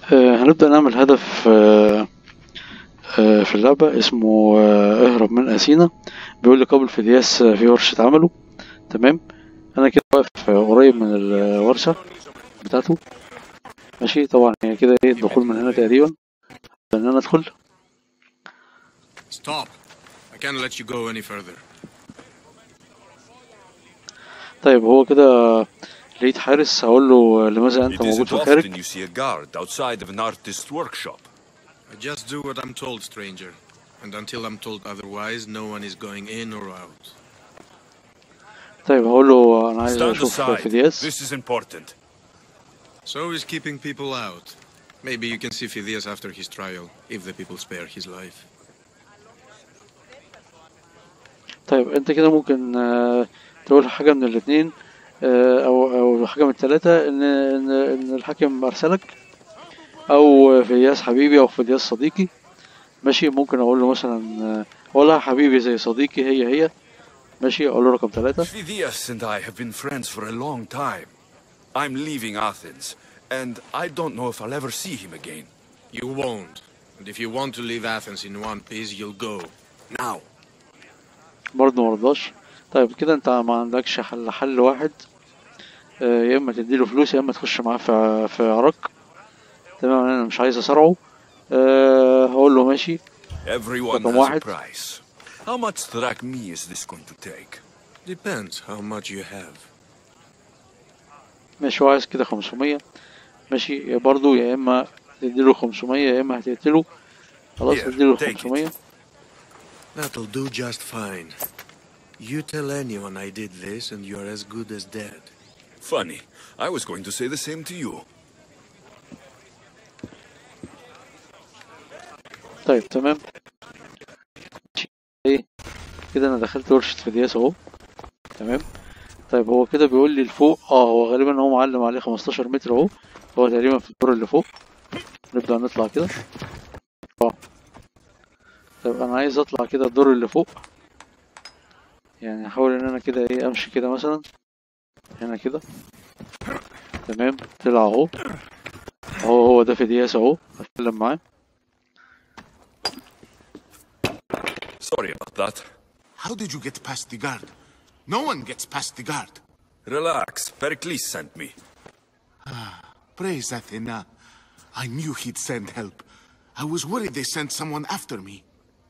آه، هنبدأ نعمل هدف آه، آه، في اللعبة اسمه آه، اهرب من أثينا بيقول لي قابل فدياس آه، في ورشة عمله تمام أنا كده واقف آه، قريب من الورشة بتاعته ماشي طبعا هي كده ايه الدخول من هنا تقريبا ان انا ادخل Stop. I can't let you go any further. طيب هو كده لقيت حارس هقول له لماذا انت It موجود isn't في الخارج often you see a guard outside of an artist's workshop. I just do what I'm told, stranger. And until I'm told otherwise, no one is going in or out. طيب هقول له انا عايز Stand اشوف aside. فدياس This is important. So is keeping people out. Maybe you can see Phidias after his trial, if the people spare his life. طيب انت كده ممكن آه، تقول حاجة من الاتنين آه، او او حاجة من التلاتة ان ان ان الحاكم ارسلك او فدياس حبيبي او فدياس صديقي ماشي ممكن اقول له مثلا آه، والله حبيبي زي صديقي هي هي ماشي اقول له رقم تلاتة Phidias and I have been friends for a long time. I'm leaving Athens, and I don't know if I'll ever see him again. You won't. And if you want to leave Athens in one piece, you'll go. Now. برضه مرضاش طيب كده انت ما عندكش حل حل واحد آه، يا اما تديله فلوس يا اما تخش معاه في في عراق تمام انا مش عايز اصارعه أه هقول له ماشي Everyone رقم has a واحد. price. How much drachmi is this going to take? Depends how much you have. ماشي هو عايز كده 500 ماشي برضه يا اما تديله 500 يا اما هتقتله خلاص Here, تديله take it. 500 That'll do just fine. You tell anyone I did this, and you're as good as dead. Funny. I was going to say the same to you. طيب تمام ماشي. ايه كده انا دخلت ورشة فدياس اهو تمام طيب هو كده بيقول لي لفوق اه هو غالبا هو معلم عليه 15 متر اهو هو تقريبا في الدور اللي فوق نبدأ نطلع كده اه طيب انا عايز اطلع كده الدور اللي فوق يعني احاول ان انا كده ايه امشي كده مثلا هنا كده تمام طلع اهو اهو هو ده فدياس اهو اتكلم معاه Sorry about that. How did you get past the guard? No one gets past the guard. Relax. Pericles sent me. Praise Athena. I knew he'd send help. I was worried they sent someone after me.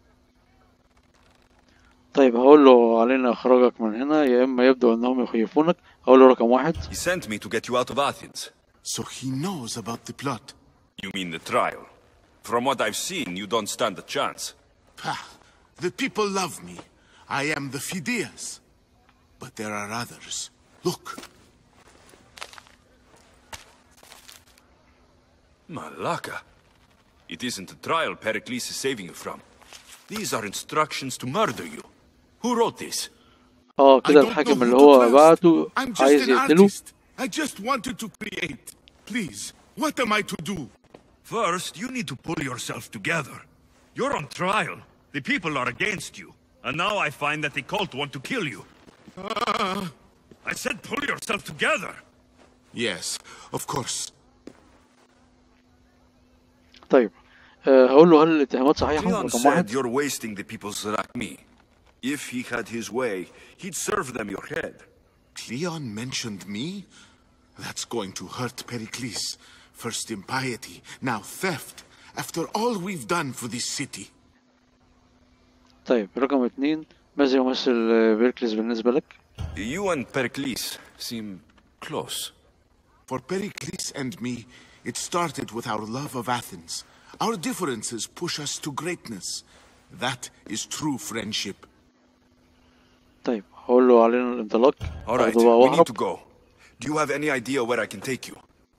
طيب هقول له علينا اخراجك من هنا يا اما يبدو انهم يخيفونك هقول له رقم واحد He sent me to get you out of Athens. So he knows about the plot. You mean the trial? From what I've seen, you don't stand a chance. Pah, the people love me. I am the Phidias. But there are others. Look, Malaka. It isn't a trial Pericles is saving you from. These are instructions to murder you. Who wrote this? اه I كده don't know الحاكم who اللي to هو trust. بعته I'm just عايز an يقتله artist. I just wanted to create. Please, what am I to do? First, you need to pull yourself together. You're on trial. The people are against you. And now I find that the cult want to kill you. I said pull yourself together. Yes, of course. طيب آه هقول له هل الاتهامات صحيحة Cleon رقم said واحد you're wasting the people's drachmi. If he had his way, he'd serve them your head. Cleon mentioned me? That's going to hurt Pericles. First impiety, now theft. After all we've done for this city. طيب رقم اتنين ماذا يمثل آه، بيركلس بالنسبة لك You and Pericles seem close. For Pericles and me, it started with our love of Athens. Our differences push us to greatness. That is true friendship. طيب هقول له علينا الانطلاق All right, أخده بقى we need واهرب to go. Do you have any idea where I can take you?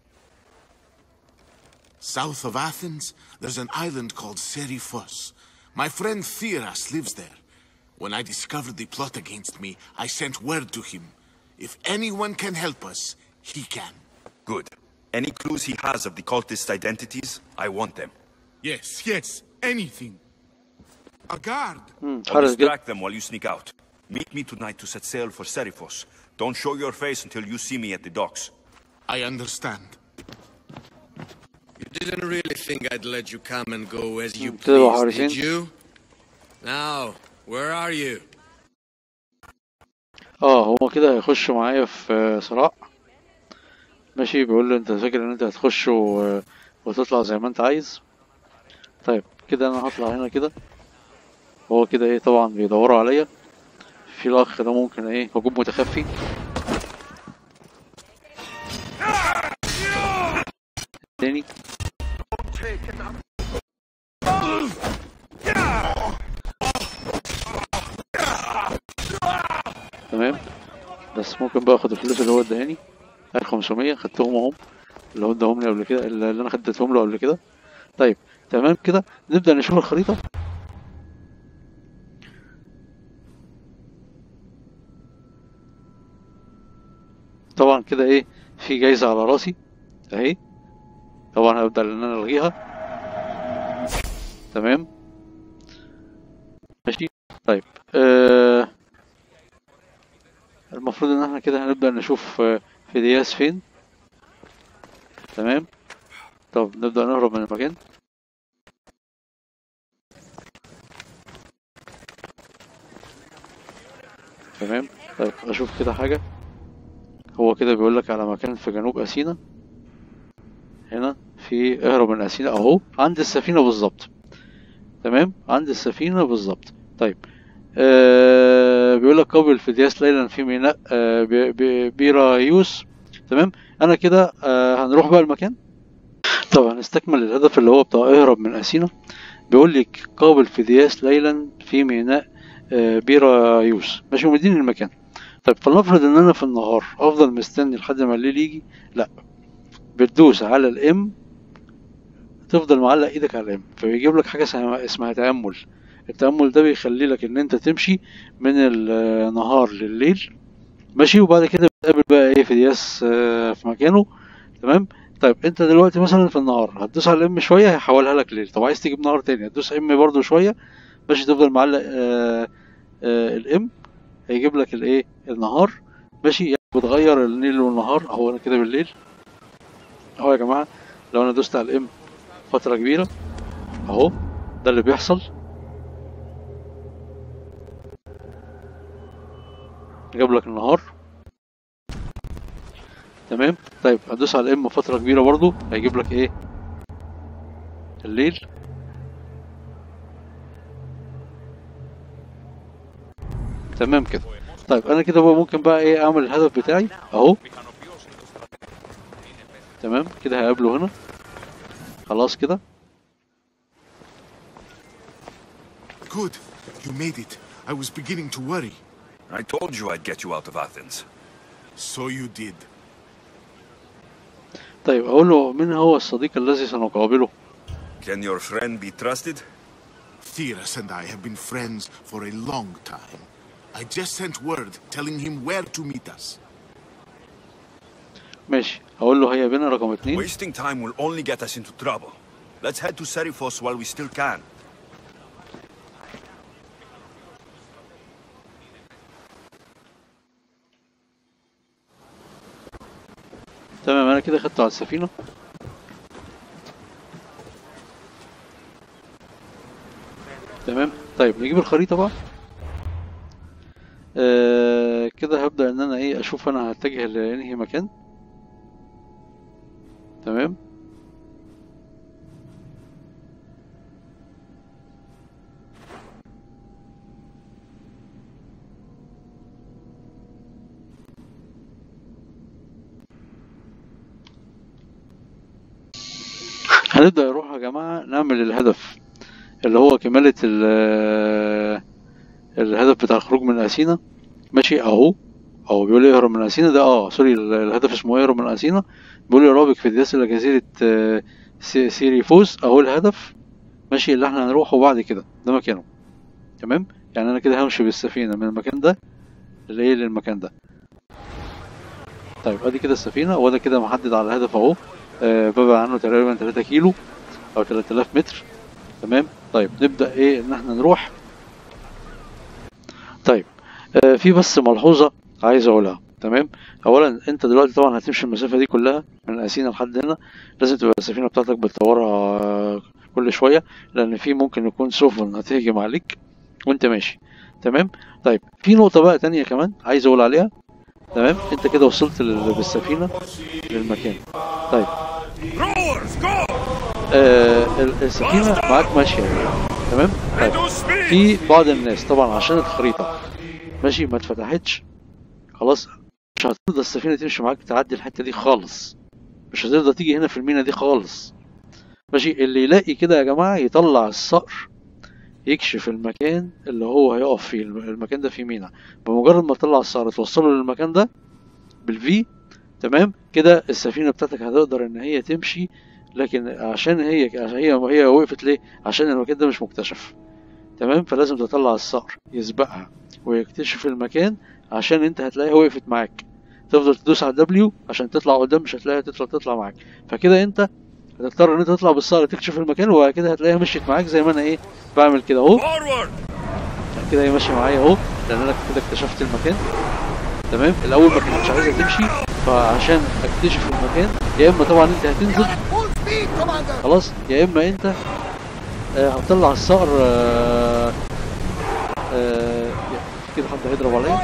South of Athens, there's an island called Seriphos. My friend Theras lives there. When I discovered the plot against me, I sent word to him. If anyone can help us, he can. Good. Any clues he has of the cultists' identities, I want them. Yes, yes, anything. A guard. مم، I'll حارس جدا distract them while you sneak out. Meet me tonight to set sail for Seriphos. Don't show your face until you see me at the docks. I understand. didn't really think I'd let you come and go as you Mm, كده بقى please, حارسين. did you? Now, where are you? اه هو كده هيخش معايا في آه، صراع ماشي بيقول له انت فاكر ان انت هتخش و... وتطلع زي ما انت عايز طيب كده انا هطلع هنا كده هو كده ايه طبعا بيدوروا عليا في الاخ ده ممكن ايه هجوم متخفي تاني تمام بس ممكن بقى اخد الفلوس اللي هو اداني 1500 خدتهم اهم اللي هو اداهم لي قبل كده اللي انا خدتهم له قبل كده طيب تمام كده نبدأ نشوف الخريطة طبعا كده ايه في جايزة على راسي اهي طبعا هبدأ ان انا الغيها تمام ماشي طيب آه المفروض ان احنا كده هنبدأ نشوف آه، فيدياس فين تمام طب نبدأ نهرب من المكان تمام طيب اشوف كده حاجة هو كده بيقول لك على مكان في جنوب أثينا هنا في اهرب من أثينا اهو عند السفينة بالظبط تمام عند السفينة بالظبط طيب آه بيقول لك قابل فدياس ليلا في ميناء آه بي- بي- بيرايوس تمام انا كده آه هنروح بقى المكان طبعا نستكمل الهدف اللي هو بتاع اهرب من أثينا بيقول لك قابل فدياس ليلا في ميناء آه بيرايوس ماشي ومديني المكان طيب فلنفرض ان انا في النهار افضل مستني لحد ما الليل يجي لا بتدوس على الام تفضل معلق ايدك على الام فبيجيب لك حاجه اسمها اسمها تامل التامل ده بيخلي لك ان انت تمشي من النهار لليل ماشي وبعد كده بتقابل بقى ايه فدياس آه، في مكانه تمام طيب انت دلوقتي مثلا في النهار هتدوس على الام شويه هيحولها لك ليل طب عايز تجيب نهار تاني هتدوس ام برضو شويه ماشي تفضل معلق آه آه الام هيجيب لك الايه النهار ماشي يعني بتغير الليل والنهار اهو انا كده بالليل اهو يا جماعه لو انا دوست على الام فتره كبيره اهو ده اللي بيحصل جاب لك النهار تمام طيب هدوس على الام فتره كبيره برضو هيجيب لك ايه الليل تمام كده طيب انا كده بقى ممكن بقى ايه اعمل الهدف بتاعي اهو تمام كده هقابله هنا خلاص كده Good. You made it. I was beginning to worry. I told you I'd get you out of Athens. So you did. طيب اقول له من هو الصديق الذي سنقابله Can your friend be trusted? Theras and I have been friends for a long time. I just sent word telling him where to meet us. ماشي هقول له هيا بنا رقم اتنين Wasting time will only get us into trouble. Let's head to Serifos while we still can. تمام انا كده خدته على السفينة تمام طيب نجيب الخريطة بقى آه كده هبدأ ان انا ايه اشوف انا هتجه لانهي مكان تمام هنبدأ نروح يا جماعة نعمل الهدف اللي هو كمالة ال- الهدف بتاع الخروج من أثينا ماشي أهو أهو بيقول لي اهرب من أثينا ده اه سوري ال- الهدف اسمه إيه؟ اهرب من أثينا بيقول لي رابط في دياس إلى جزيرة آه، سي- سيريفوس أهو الهدف ماشي اللي احنا هنروحه بعد كده ده مكانه تمام يعني أنا كده همشي بالسفينة من المكان ده لإيه للمكان ده طيب ادي كده السفينة وانا كده محدد على الهدف اهو آه ببعد عنه تقريبا 3 كيلو او 3000 متر تمام طيب نبدأ ايه ان احنا نروح طيب آه في بس ملحوظة عايز اقولها تمام اولا انت دلوقتي طبعا هتمشي المسافه دي كلها من اسينا لحد هنا لازم تبقى السفينه بتاعتك بتطورها آه، كل شويه لان في ممكن يكون سفن هتهجم عليك وانت ماشي تمام طيب في نقطه بقى تانية كمان عايز اقول عليها تمام انت كده وصلت لل- بالسفينه للمكان طيب Rowers, go! آه ال- السفينه معاك ماشيه تمام طيب Reduce speed! في بعض الناس طبعا عشان الخريطة ماشي ما اتفتحتش خلاص مش هترضى السفينة تمشي معاك تعدي الحتة دي خالص مش هترضى تيجي هنا في المينا دي خالص ماشي اللي يلاقي كده يا جماعة يطلع الصقر يكشف المكان اللي هو هيقف فيه الم- المكان ده فيه مينا بمجرد ما تطلع الصقر توصله للمكان ده بالفي تمام كده السفينة بتاعتك هتقدر ان هي تمشي لكن عشان هي عشان هي هي وقفت ليه عشان المكان ده مش مكتشف تمام فلازم تطلع الصقر يسبقها ويكتشف المكان عشان انت هتلاقيها وقفت معاك تفضل تدوس على الدبليو عشان تطلع قدام مش هتلاقيها تطلع تطلع معاك فكده انت هتضطر ان انت تطلع بالصقر تكشف المكان وبعد كده هتلاقيها مشيت معاك زي ما انا ايه بعمل كده اهو Forward! كده هي ماشيه معايا اهو لان انا كده اكتشفت المكان تمام الاول ما كنتش عايزه تمشي فعشان اكتشف المكان يا اما طبعا انت هتنزل خلاص يا اما انت آه، هتطلع الصقر آه، آه، في كده حد هيضرب عليا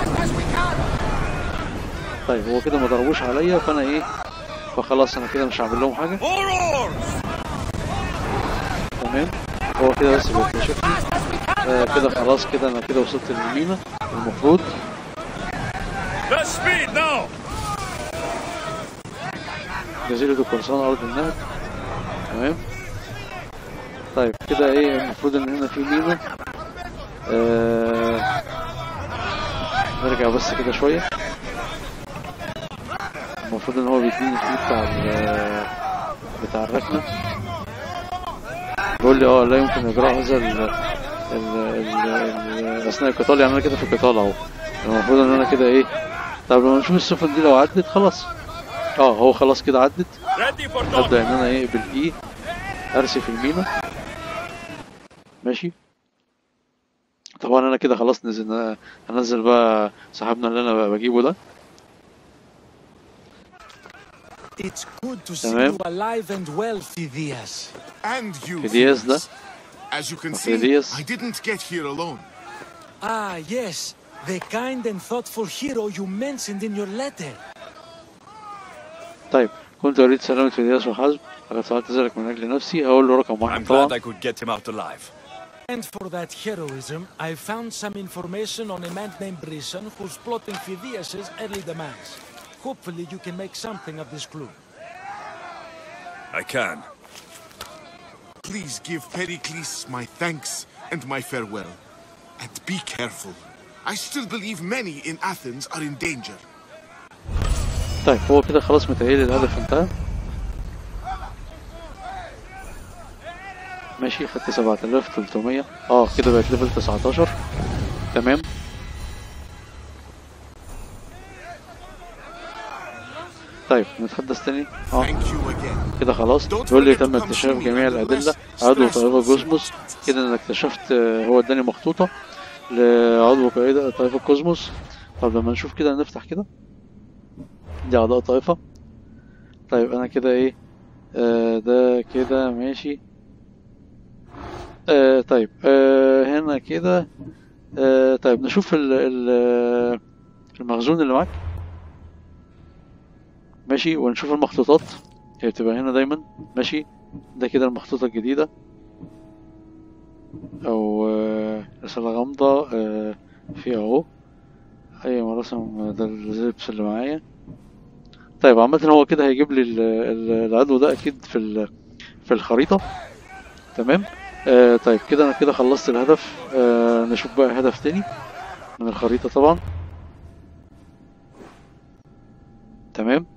طيب هو كده ما ضربوش عليا فانا ايه فخلاص انا كده مش هعمل لهم حاجه More oars! تمام هو كده بس بيكتشفني آه كده خلاص كده انا كده وصلت للمينا المفروض Less speed now! جزيرة القرصان أرض النهب تمام طيب كده ايه المفروض ان هنا في مينا آه نرجع بس كده شوية المفروض ان هو بيديني الكي بتاع ال- بتاع الركنة بيقول لي اه لا يمكن اجراء هذا ال ال ال ال اثناء القتال يعني انا كده في القتال اهو المفروض ان انا كده ايه طب لما نشوف السفن دي لو عدت خلاص اه هو خلاص كده عدت Ready for ابدا dock! ان انا ايه بالاي ارسي في المينا ماشي طبعا انا كده خلاص نزل هنزل بقى صاحبنا اللي انا بجيبه ده It's good to see تمام. you alive and well, Phidias. And you, Fidias ده. Phineas. As you can Okay, see, Fidias. I didn't get here alone. Ah, yes, the kind and thoughtful hero you mentioned in your letter. طيب كنت اريد سلامة فيدياس وحسب لقد فعلت ذلك من اجل نفسي هقول له رقم I'm واحد glad طبعا I could get him out alive. And for that heroism, I found some information on a man named Brisson who's plotting Phidias's early demise. Hopefully you can make something of this clue. I can. Please give Pericles my thanks and my farewell. And be careful. I still believe many in Athens are in danger. طيب هو كده خلاص متهيألي الهدف انتهى ماشي خدت 7300 اه كده بقت ليفل 19 تمام طيب نتحدث تاني اه Thank you again. كده خلاص بيقول لي تم اكتشاف جميع الأدلة عضو طائفة كوزموس كده أنا اكتشفت آه، هو اداني مخطوطة لعضو قائدة طائفة كوزموس طب لما نشوف كده نفتح كده دي أعضاء طائفة طيب أنا كده إيه آه ده كده ماشي آه طيب آه هنا كده آه طيب نشوف ال ال المخزون اللي معاك ماشي ونشوف المخطوطات هي بتبقى هنا دايما ماشي ده كده المخطوطة الجديدة أو آه، رسالة غامضة آه، في أهو أي مراسم ده اللبس اللي معايا طيب عامة هو كده هيجيب لي ال- ال- العدو ده أكيد في ال- في الخريطة تمام آه طيب كده أنا كده خلصت الهدف آه نشوف بقى هدف تاني من الخريطة طبعا تمام